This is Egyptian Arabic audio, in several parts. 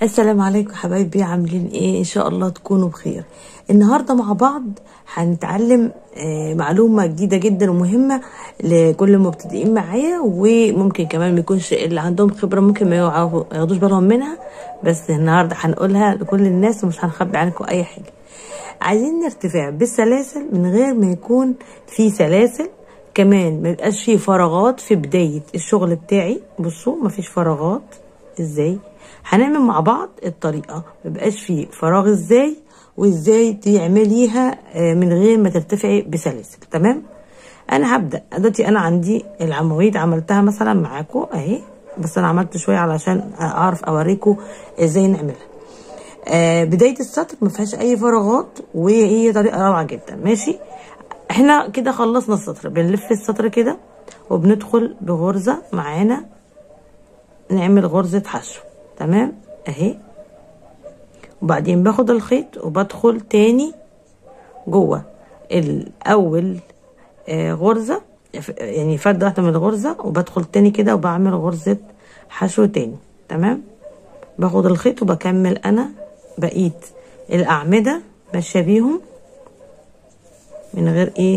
السلام عليكم حبايبي عاملين ايه ان شاء الله تكونوا بخير النهارده مع بعض هنتعلم آه، معلومه جديده جدا ومهمه لكل المبتدئين معايا وممكن كمان ما يكونش اللي عندهم خبره ممكن ما يعرفوا- ياخدوش بالهم منها بس النهارده هنقولها لكل الناس ومش هنخبي عنكم اي حاجه عايزين نرتفع بالسلاسل من غير ما يكون في سلاسل كمان ما يبقاش في فراغات في بداية الشغل بتاعي بصوا ما فيش فراغات ازاي هنعمل مع بعض الطريقة ما يبقاش في فراغ ازاي وازاي تعمليها آه، من غير ما ترتفعي بسلاسل تمام انا هبدأ دلوقتي انا عندي العواميد عملتها مثلا معاكم اهي بس انا عملت شوية علشان اعرف اوريكم ازاي نعملها آه بدايه السطر ما فيهاش اي فراغات وهي طريقه روعه جدا ماشي احنا كده خلصنا السطر بنلف السطر كده وبندخل بغرزه معانا نعمل غرزه حشو تمام اهي وبعدين باخد الخيط وبدخل تاني جوه الاول آه غرزه يعني فرده واحده من الغرزه وبدخل تاني كده وبعمل غرزه حشو تاني تمام باخد الخيط وبكمل انا بقيه الاعمده ماشيه بيهم من غير ايه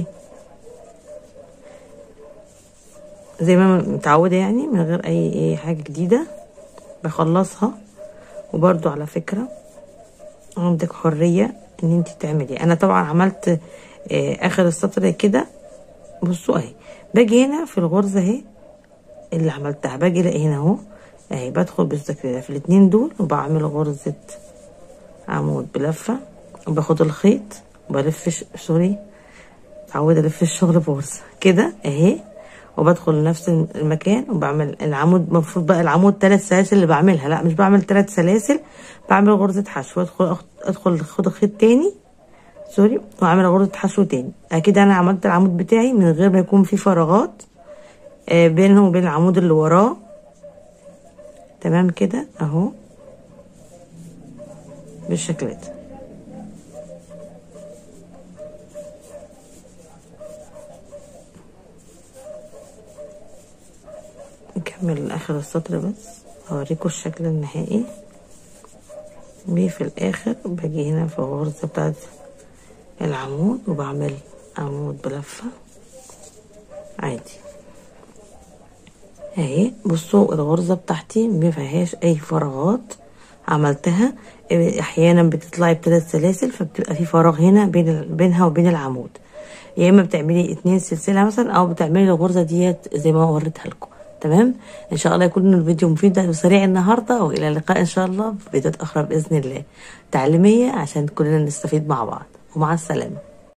زي ما أنا متعوده يعني من غير اي ايه حاجه جديده بخلصها وبرضو على فكره عندك حريه ان انت تعملي انا طبعا عملت آه اخر السطر كده بصوا اهي باجي هنا في الغرزه اهي اللي عملتها باجي الاقي هنا اهو اهي بدخل بالشكل في الاتنين دول وبعمل غرزة عمود بلفة وباخد الخيط وبلف ش- سوري متعودة الف الشغل بغرزة كده اهي وبدخل نفس المكان وبعمل العمود المفروض بقى العمود ثلاث سلاسل اللي بعملها لا مش بعمل ثلاث سلاسل بعمل غرزة حشو ادخل أخ- ادخل اخد خيط تاني سوري واعمل غرزة حشو تاني اكيد انا عملت العمود بتاعي من غير ما يكون في فراغات آه، بينه وبين العمود اللي وراه تمام كده اهو بالشكل ده نكمل اخر السطر بس هوريكم الشكل النهائي وفي الاخر باجي هنا في الغرزة بتاعت العمود وبعمل عمود بلفة عادي اهي بصوا الغرزة بتاعتي ما فيهاش اي فراغات عملتها احيانا بتطلعي بثلاث سلاسل فبتبقى في فراغ هنا بين ال- بينها وبين العمود يا اما بتعملي اتنين سلسله مثلا او بتعملي الغرزه ديت زي ما وريتها لكم تمام ان شاء الله يكون الفيديو مفيد وسريع النهارده والى اللقاء ان شاء الله في فيديوهات اخرى باذن الله تعليميه عشان كلنا نستفيد مع بعض ومع السلامه